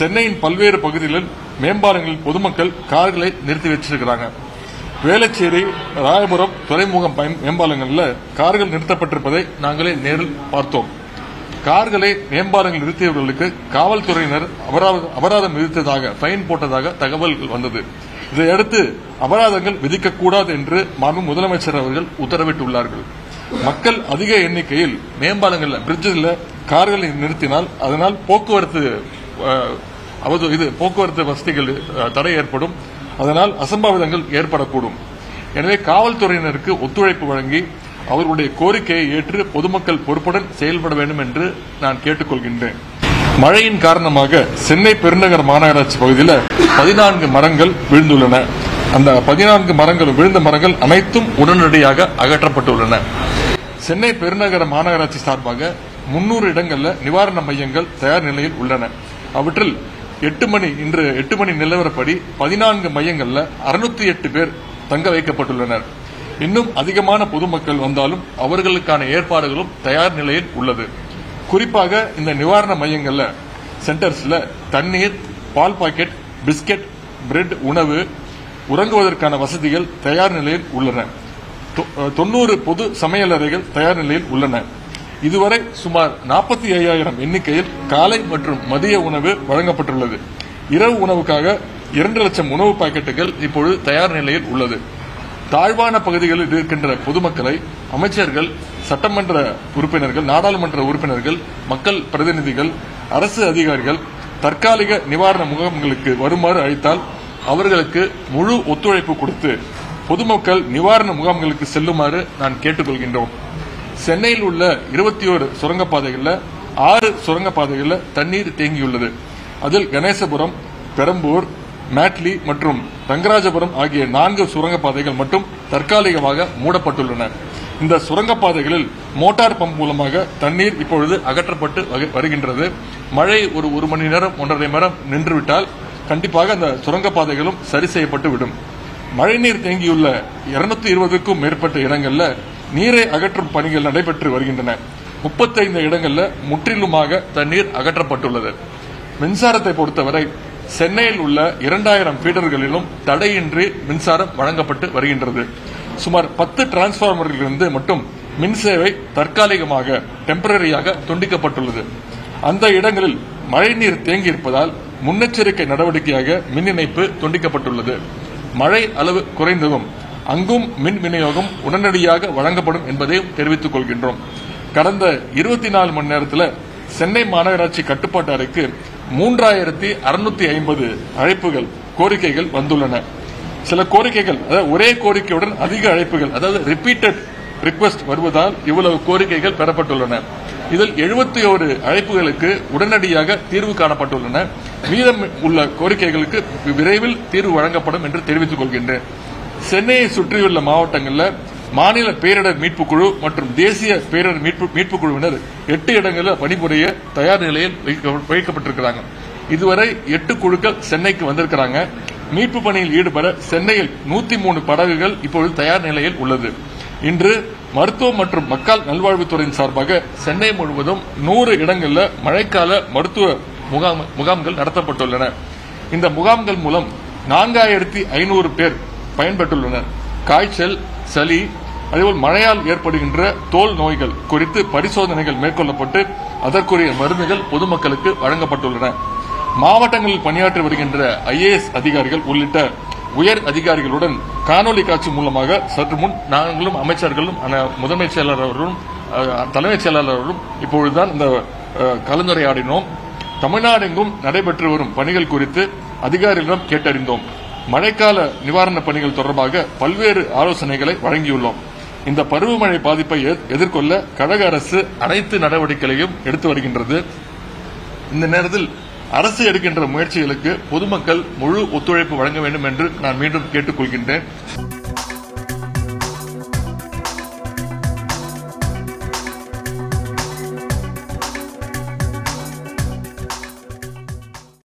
சென்னையின் பல்வேறு பகுதிகளில் மேம்பாலங்களில் பொதுமக்கள் கார்களை நிறுத்தி வச்சிருக்கிறாங்க வேளச்சேரி ராயபுரம் துறைமுகம் பயன் மேம்பாலங்களில் கார்கள் நிறுத்தப்பட்டிருப்பதை நாங்களே நேரில் பார்த்தோம் கார்களை மேம்பாலங்கள் நிறுத்தியவர்களுக்கு காவல்துறையினர் அபராதம் அபராதம் விதித்ததாக ஃபைன் போட்டதாக தகவல்கள் வந்தது இதையடுத்து அபராதங்கள் விதிக்கக்கூடாது என்று மாண்பு முதலமைச்சர் அவர்கள் உத்தரவிட்டுள்ளார்கள் மக்கள் அதிக எண்ணிக்கையில் மேம்பாலங்களில் பிரிட்ஜில் கார்களை நிறுத்தினால் அதனால் போக்குவரத்து அஹ், அவது இது போக்குவரத்து வசதிகள் அஹ், தடை ஏற்படும் அதனால் அசம்பாவிதங்கள் ஏற்படக்கூடும் எனவே காவல்துறையினருக்கு ஒத்துழைப்பு வழங்கி அவர்களுடைய கோரிக்கையை ஏற்று பொதுமக்கள் பொறுப்புடன் செயல்பட வேண்டும் என்று நான் கேட்டுக்கொள்கின்றேன் மழையின் காரணமாக சென்னை பெருநகர் மாநகராட்சி பகுதியில் பதினான்கு மரங்கள் விழுந்துள்ளன அந்த பதினான்கு மரங்கள் விழுந்த மரங்கள் அனைத்தும் உடனடியாக அகற்றப்பட்டுள்ளன சென்னை பெருநகர மாநகராட்சி சார்பாக முன்னூறு இடங்கள்ல நிவாரண மையங்கள் தயார் நிலையில் உள்ளன அவற்றில் எட்டு மணி இன்று எட்டு மணி நிலவரப்படி பதினான்கு மையங்கள்ல அறுநூத்தி எட்டு பேர் தங்க வைக்கப்பட்டுள்ளனர் இன்னும் அதிகமான பொதுமக்கள் வந்தாலும் அவர்களுக்கான ஏற்பாடுகளும் தயார் நிலையில் உள்ளது குறிப்பாக இந்த நிவாரண மையங்கள்ல சென்டர்ஸ்ல தண்ணீர் பால் பாக்கெட் பிஸ்கெட் பிரெட் உணவு உறங்குவதற்கான வசதிகள் தயார் நிலையில் உள்ளன தொ- தொண்ணூறு பொது சமையலறைகள் தயார் நிலையில் உள்ளன இதுவரை சுமார் நாற்பத்தி ஐயாயிரம் எண்ணிக்கையில் காலை மற்றும் மதிய உணவு வழங்கப்பட்டுள்ளது இரவு உணவுக்காக இரண்டு லட்சம் உணவு பாக்கெட்டுகள் இப்பொழுது தயார் நிலையில் உள்ளது தாழ்வான பகுதிகளில் இருக்கின்ற பொதுமக்களை அமைச்சர்கள் சட்டமன்ற உறுப்பினர்கள் நாடாளுமன்ற உறுப்பினர்கள் மக்கள் பிரதிநிதிகள் அரசு அதிகாரிகள் தற்காலிக நிவாரண முகாம்களுக்கு வருமாறு அழைத்தால் அவர்களுக்கு முழு ஒத்துழைப்பு கொடுத்து பொதுமக்கள் நிவாரண முகாம்களுக்கு செல்லுமாறு நான் கேட்டுக்கொள்கின்றோம் சென்னையில் உள்ள இருபத்தி ஓரு சுரங்கப்பாதைகளில் ஆறு சுரங்கப்பாதைகளில் தண்ணீர் தேங்கியுள்ளது அதில் கணேசபுரம் பெரம்பூர் மேட்லி மற்றும் ரங்கராஜபுரம் ஆகிய நான்கு சுரங்கப்பாதைகள் மட்டும் தற்காலிகமாக மூடப்பட்டுள்ளன இந்த சுரங்கப்பாதைகளில் மோட்டார் பம்ப் மூலமாக தண்ணீர் இப்பொழுது அகற்றப்பட்டு வக- வருகின்றது மழை ஒரு ஒரு மணி நேரம் ஒன்றரை மணி நேரம் நின்றுவிட்டால் கண்டிப்பாக அந்த சுரங்கப்பாதைகளும் சரி செய்யப்பட்டு விடும் மழைநீர் தேங்கியுள்ள இருநூத்தி இருபதுக்கும் மேற்பட்ட இடங்கள்ல நீரை அகற்றும் பணிகள் நடைபெற்று வருகின்றன முப்பத்தைந்து இடங்கள்ல முற்றிலுமாக தண்ணீர் அகற்றப்பட்டுள்ளது மின்சாரத்தை பொறுத்தவரை சென்னையில் உள்ள இரண்டாயிரம் ஃபீடர்களிலும் தடையின்றி மின்சாரம் வழங்கப்பட்டு வருகின்றது சுமார் பத்து டிரான்ஸ்பார்மர்களிலிருந்து மட்டும் மின் சேவை தற்காலிகமாக டெம்பரரியாக துண்டிக்கப்பட்டுள்ளது அந்த இடங்களில் மழைநீர் தேங்கியிருப்பதால் முன்னெச்சரிக்கை நடவடிக்கையாக மின் இணைப்பு துண்டிக்கப்பட்டுள்ளது மழை அளவு குறைந்ததும் அங்கும் மின் விநியோகம் உடனடியாக வழங்கப்படும் என்பதையும் தெரிவித்துக் கொள்கின்றோம் கடந்த இருபத்தி நாலு மணி நேரத்தில் சென்னை மாநகராட்சி கட்டுப்பாட்டு அறைக்கு மூன்றாயிரத்தி அறுநூத்தி ஐம்பது அழைப்புகள் கோரிக்கைகள் வந்துள்ளன சில கோரிக்கைகள் அதாவது ஒரே கோரிக்கையுடன் அதிக அழைப்புகள் அதாவது ரிப்பீட்டட் ரிக்வெஸ்ட் வருவதால் இவ்வளவு கோரிக்கைகள் பெறப்பட்டுள்ளன இதில் எழுபத்தி ஒரு அழைப்புகளுக்கு உடனடியாக தீர்வு காணப்பட்டுள்ளன மீதம் உள்ள கோரிக்கைகளுக்கு விரைவில் தீர்வு வழங்கப்படும் என்று தெரிவித்துக் கொள்கின்றேன் சென்னையை சுற்றியுள்ள மாவட்டங்களில் மாநில பேரிடர் மீட்புக் குழு மற்றும் தேசிய பேரிடர் மீட்பு மீட்புக் குழுவினர் எட்டு இடங்களில் பணிபுரிய தயார் நிலையில் வைக்க- வைக்கப்பட்டிருக்கிறாங்க இதுவரை எட்டு குழுக்கள் சென்னைக்கு வந்திருக்கிறாங்க மீட்பு பணியில் ஈடுபட சென்னையில் நூத்தி மூணு படகுகள் இப்பொழுது தயார் நிலையில் உள்ளது இன்று மருத்துவம் மற்றும் மக்கள் நல்வாழ்வுத்துறையின் சார்பாக சென்னை முழுவதும் நூறு இடங்களில் மழைக்கால மருத்துவ முகாம் முகாம்கள் நடத்தப்பட்டுள்ளன இந்த முகாம்கள் மூலம் நான்காயிரத்தி ஐநூறு பேர் பயன்பெற்றுள்ளனர் காய்ச்சல் சளி அதேபோல் மழையால் ஏற்படுகின்ற தோல் நோய்கள் குறித்து பரிசோதனைகள் மேற்கொள்ளப்பட்டு அதற்குரிய மருந்துகள் பொதுமக்களுக்கு வழங்கப்பட்டுள்ளன மாவட்டங்களில் பணியாற்றி வருகின்ற ஐஏஎஸ் அதிகாரிகள் உள்ளிட்ட உயர் அதிகாரிகளுடன் காணொலி காட்சி மூலமாக சற்று முன் நாங்களும் அமைச்சர்களும் அன- முதன்மைச் செயலாளர் அவர்களும் அஹ், தலைமைச் செயலாளர் அவர்களும் இப்பொழுதுதான் இந்த அஹ், கலந்துரையாடினோம் தமிழ்நாடெங்கும் நடைபெற்று வரும் பணிகள் குறித்து அதிகாரிகளிடம் கேட்டறிந்தோம் மழைக்கால நிவாரணப் பணிகள் தொடர்பாக பல்வேறு ஆலோசனைகளை வழங்கியுள்ளோம் இந்த பருவமழை பாதிப்பை எ- எதிர்கொள்ள கழக அரசு அனைத்து நடவடிக்கைகளையும் எடுத்து வருகின்றது இந்த நேரத்தில் அரசு எடுக்கின்ற முயற்சிகளுக்கு பொதுமக்கள் முழு ஒத்துழைப்பு வழங்க வேண்டும் என்று நான் மீண்டும் கேட்டுக்கொள்கின்றேன்